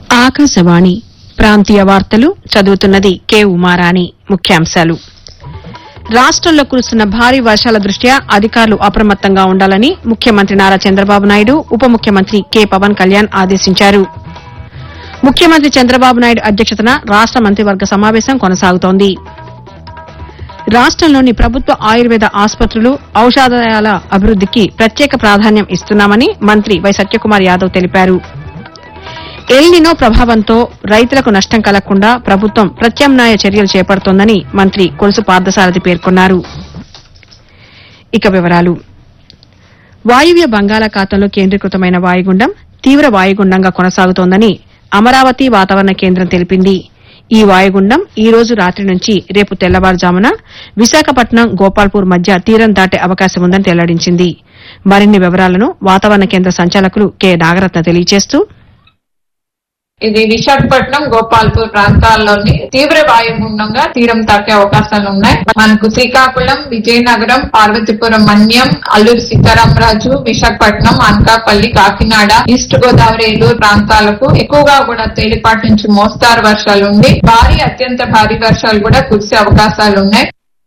ఆకాశవాణి ప్రాంతీయ వార్తలు చదువుతున్నది కె ఉమారాణి ముఖ్యాంశాలు రాష్టంలో కురుస్తున్న భారీ వర్షాల దృష్ట్యా అధికారులు అప్రమత్తంగా ఉండాలని ముఖ్యమంత్రి నారా చంద్రబాబు నాయుడు ఉప ముఖ్యమంత్రి కె పవన్ కళ్యాణ్ ఆదేశించారు ముఖ్యమంత్రి చంద్రబాబు నాయుడు అధ్యక్షతన రాష్ట మంత్రివర్గ సమావేశం కొనసాగుతోంది రాష్టంలోని ప్రభుత్వ ఆయుర్వేద ఆసుపత్రులు ఔషధాలయాల అభివృద్దికి ప్రత్యేక ప్రాధాన్యం ఇస్తున్నామని మంత్రి వై సత్యకుమార్ యాదవ్ తెలిపారు ఎల్నినో ప్రభావంతో రైతులకు నష్టం కలగకుండా ప్రభుత్వం ప్రత్యామ్నాయ చర్యలు చేపడుతోందని మంత్రి కొలుసు పార్థసారథి పేర్కొన్నారు ఇక వివరాలు వాయువ్య బంగాళాఖాతంలో కేంద్రీకృతమైన వాయుగుండం తీవ్ర వాయుగుండంగా కొనసాగుతోందని అమరావతి వాతావరణ కేంద్రం తెలిపింది ఈ వాయుగుండం ఈ రోజు రాత్రి నుంచి రేపు తెల్లవారుజామున విశాఖపట్నం గోపాల్పూర్ మధ్య తీరం దాటే అవకాశం ఉందని వెల్లడించింది మరిన్ని వివరాలను వాతావరణ కేంద్ర సంచాలకులు కె నాగరత్న తెలియజేస్తూ ఇది విశాఖపట్నం గోపాల్పూర్ ప్రాంతాల్లోని తీవ్ర వాయుగుండంగా తీరం తాకే అవకాశాలు ఉన్నాయి మనకు శ్రీకాకుళం విజయనగరం పార్వతీపురం మన్యం అల్లూరు సీతారామరాజు విశాఖపట్నం అనకాపల్లి కాకినాడ ఈస్ట్ గోదావరి ఏలూరు ప్రాంతాలకు ఎక్కువగా కూడా తేలిపాటి నుంచి మోస్తారు వర్షాలు ఉండి భారీ అత్యంత భారీ వర్షాలు కూడా కురిసే అవకాశాలు ఉన్నాయి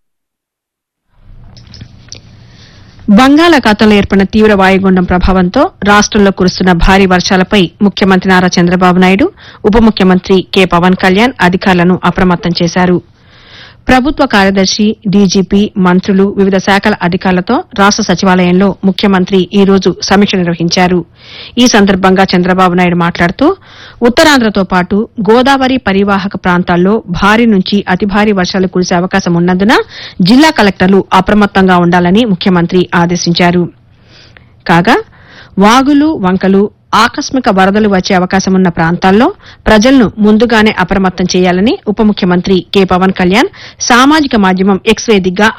బంగాళాఖాతంలో ఏర్పడిన తీవ్ర వాయుగుండం ప్రభావంతో రాష్టంలో కురుస్తున్న భారీ వర్షాలపై ముఖ్యమంత్రి నారా చంద్రబాబు నాయుడు ఉప ముఖ్యమంత్రి కె పవన్ కళ్యాణ్ అధికారులను అప్రమత్తం చేశారు ప్రభుత్వ కార్యదర్శి డీజీపీ మంత్రులు వివిధ శాఖల అధికారులతో రాష్ట సచివాలయంలో ముఖ్యమంత్రి ఈ రోజు సమీక్ష నిర్వహించారు ఈ సందర్భంగా చంద్రబాబు నాయుడు మాట్లాడుతూ ఉత్తరాంధ్రతో పాటు గోదావరి పరివాహక ప్రాంతాల్లో భారీ నుంచి అతి భారీ వర్షాలు కురిసే అవకాశం ఉన్నందున జిల్లా కలెక్టర్లు అప్రమత్తంగా ఉండాలని ముఖ్యమంత్రి ఆదేశించారు కాగా వాగులు వంకలు ఆకస్మిక వరదలు వచ్చే అవకాశమున్న ప్రాంతాల్లో ప్రజలను ముందుగానే అప్రమత్తం చేయాలని ఉప ముఖ్యమంత్రి కె పవన్ కళ్యాణ్ సామాజిక మాధ్యమం ఎక్స్ వేదికగా